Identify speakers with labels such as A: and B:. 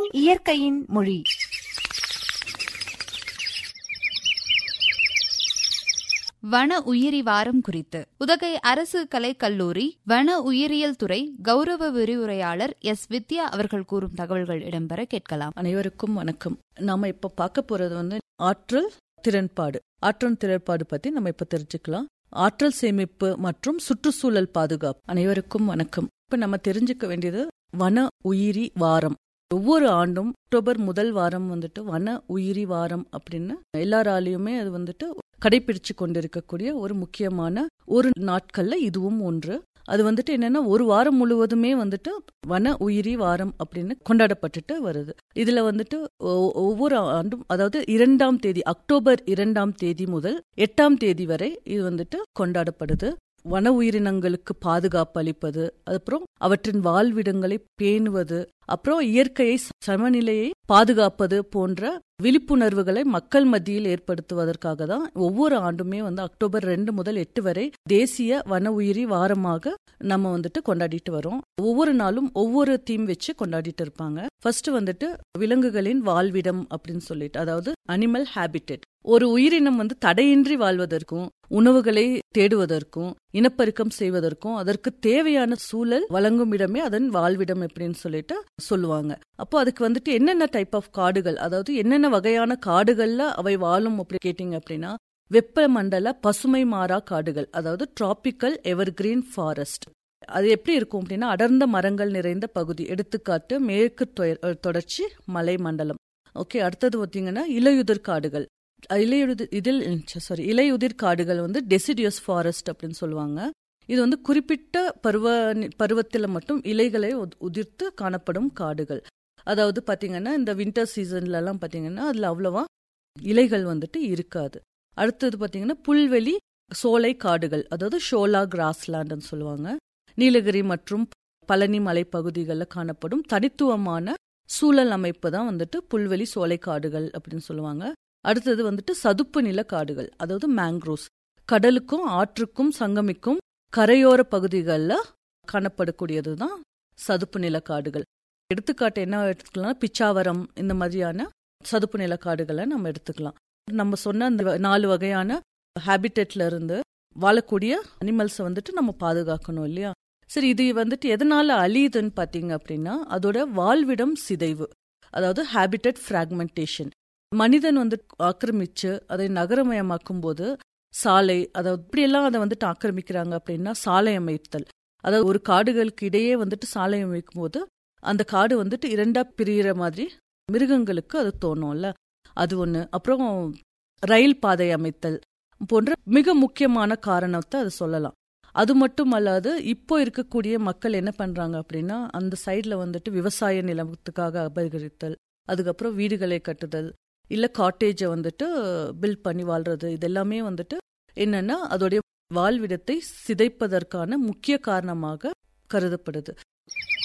A: இயற்கையின் மொழி
B: வன உயிரி வாரம் குறித்து உதகை அரசு கலைக் கல்லூரி வன உயிரியல் துறை கௌரவ விரிவுரையாளர் எஸ் வித்யா அவர்கள் கூறும் தகவல்கள் இடம்பெற கேட்கலாம்
C: அனைவருக்கும் வணக்கம் நாம இப்ப பார்க்க போறது வந்து ஆற்றல் திறன்பாடு ஆற்றல் திறன்பாடு பத்தி நம்ம இப்ப தெரிஞ்சுக்கலாம் ஆற்றல் சேமிப்பு மற்றும் சுற்றுச்சூழல் பாதுகாப்பு அனைவருக்கும் வணக்கம் இப்ப நம்ம தெரிஞ்சுக்க வேண்டியது வன உயிரி வாரம் ஒவ்வொரு ஆண்டும் அக்டோபர் முதல் வாரம் வந்துட்டு வன உயிரி வாரம் அப்படின்னு எல்லாராலையுமே அது வந்துட்டு கடைபிடிச்சு கொண்டிருக்கக்கூடிய ஒரு முக்கியமான ஒரு நாட்கள்ல இதுவும் ஒன்று அது வந்துட்டு என்னன்னா ஒரு வாரம் முழுவதுமே வந்துட்டு வன உயிரி வாரம் அப்படின்னு கொண்டாடப்பட்டுட்டு வருது இதுல வந்துட்டு ஒ- ஒவ்வொரு ஆண்டும் அதாவது இரண்டாம் தேதி அக்டோபர் இரண்டாம் தேதி முதல் எட்டாம் தேதி வரை இது வந்துட்டு கொண்டாடப்படுது வன உயிரினங்களுக்கு பாதுகாப்பு அளிப்பது அப்புறம் அவற்றின் வாழ்விடங்களை பேணுவது அப்புறம் இயற்கையை சமநிலையை பாதுகாப்பது போன்ற விழிப்புணர்வுகளை மக்கள் மத்தியில் ஏற்படுத்துவதற்காக தான் ஒவ்வொரு ஆண்டுமே வந்து அக்டோபர் ரெண்டு முதல் எட்டு வரை தேசிய வன உயிரி வாரமாக நம்ம வந்துட்டு கொண்டாடிட்டு வரோம் ஒவ்வொரு நாளும் ஒவ்வொரு தீம் வச்சு கொண்டாடிட்டு இருப்பாங்க ஃபர்ஸ்ட் வந்துட்டு விலங்குகளின் வாழ்விடம் அப்படின்னு சொல்லிட்டு அதாவது அனிமல் ஹேபிட்டட் ஒரு உயிரினம் வந்து தடையின்றி வாழ்வதற்கும் உணவுகளை தேடுவதற்கும் இனப்பெருக்கம் செய்வதற்கும் அதற்கு தேவையான சூழல் வழங்கும் இடமே அதன் வாழ்விடம் அப்படின்னு சொல்லிட்டு சொல்லுவாங்க அப்போ அதுக்கு வந்துட்டு என்னென்ன டைப் ஆஃப் காடுகள் அதாவது என்னென்ன வகையான காடுகள்ல அவை வாழும் அப்படி கேட்டிங்க அப்படின்னா வெப்பமண்டல பசுமை மாறா காடுகள் அதாவது டிராபிக்கல் எவர்கிரீன் ஃபாரஸ்ட் அது எப்படி இருக்கும் அப்படின்னா அடர்ந்த மரங்கள் நிறைந்த பகுதி எடுத்துக்காட்டு மேற்கு தொய- தொடர்ச்சி மலை மண்டலம் ஓகே அடுத்தது பார்த்தீங்கன்னா இலையுதிர் காடுகள் இலையுதிர் இதில் சாரி இலையுதிர் காடுகள் வந்து டெசிடியஸ் ஃபாரஸ்ட் அப்படின்னு சொல்லுவாங்க இது வந்து குறிப்பிட்ட பருவ பருவத்தில் மட்டும் இலைகளை உத்- உதிர்த்து காணப்படும் காடுகள் அதாவது பாத்தீங்கன்னா இந்த வின்டர் சீசன்ல எல்லாம் பாத்தீங்கன்னா அதுல அவ்வளவா இலைகள் வந்துட்டு இருக்காது அடுத்தது பாத்தீங்கன்னா புல்வெளி சோலை காடுகள் அதாவது ஷோலா கிராஸ்லாண்டுன்னு சொல்லுவாங்க நீலகிரி மற்றும் பழனி மலை பகுதிகளில் காணப்படும் தனித்துவமான சூழல் அமைப்பு தான் வந்துட்டு புல்வெளி சோலை காடுகள் அப்படின்னு சொல்லுவாங்க அடுத்தது வந்துட்டு சதுப்பு நில காடுகள் அதாவது மேங்க்ரோவ்ஸ் கடலுக்கும் ஆற்றுக்கும் சங்கமிக்கும் கரையோர பகுதிகளில் காணப்படக்கூடியது தான் சதுப்பு நில காடுகள் எடுத்துக்காட்டு என்ன எடுத்துக்கலாம் பிச்சாவரம் இந்த மாதிரியான சதுப்பு நில காடுகளை நம்ம எடுத்துக்கலாம் நம்ம சொன்ன அந்த நாலு வகையான ஹேபிட்டட்ல இருந்து வாழக்கூடிய அனிமல்ஸை வந்துட்டு நம்ம பாதுகாக்கணும் இல்லையா சரி இது வந்துட்டு எதனால அழியுதுன்னு பாத்தீங்க அப்படின்னா அதோட வாழ்விடம் சிதைவு அதாவது ஹேபிட்டட் ஃப்ராக்மெண்டேஷன் மனிதன் வந்து ஆக்கிரமிச்சு அதை நகரமயமாக்கும் போது சாலை அதாவது இப்படியெல்லாம் அதை வந்துட்டு ஆக்கிரமிக்கிறாங்க அப்படின்னா சாலை அமைத்தல் அதாவது ஒரு காடுகளுக்கு இடையே வந்துட்டு சாலை அமைக்கும் போது அந்த காடு வந்துட்டு இரண்டா பிரியிற மாதிரி மிருகங்களுக்கு அது தோணும்ல அது ஒண்ணு அப்புறம் ரயில் பாதை அமைத்தல் போன்ற மிக முக்கியமான காரணத்தை அது சொல்லலாம் அது மட்டும் அல்லாது இப்போ இருக்கக்கூடிய மக்கள் என்ன பண்றாங்க அப்படின்னா அந்த சைடுல வந்துட்டு விவசாய நிலத்துக்காக அபகரித்தல் அதுக்கப்புறம் வீடுகளை கட்டுதல் இல்ல காட்டேஜை வந்துட்டு பில்ட் பண்ணி வாழ்றது இதெல்லாமே வந்துட்டு என்னன்னா அதோடைய வாழ்விடத்தை சிதைப்பதற்கான முக்கிய காரணமாக கருதப்படுது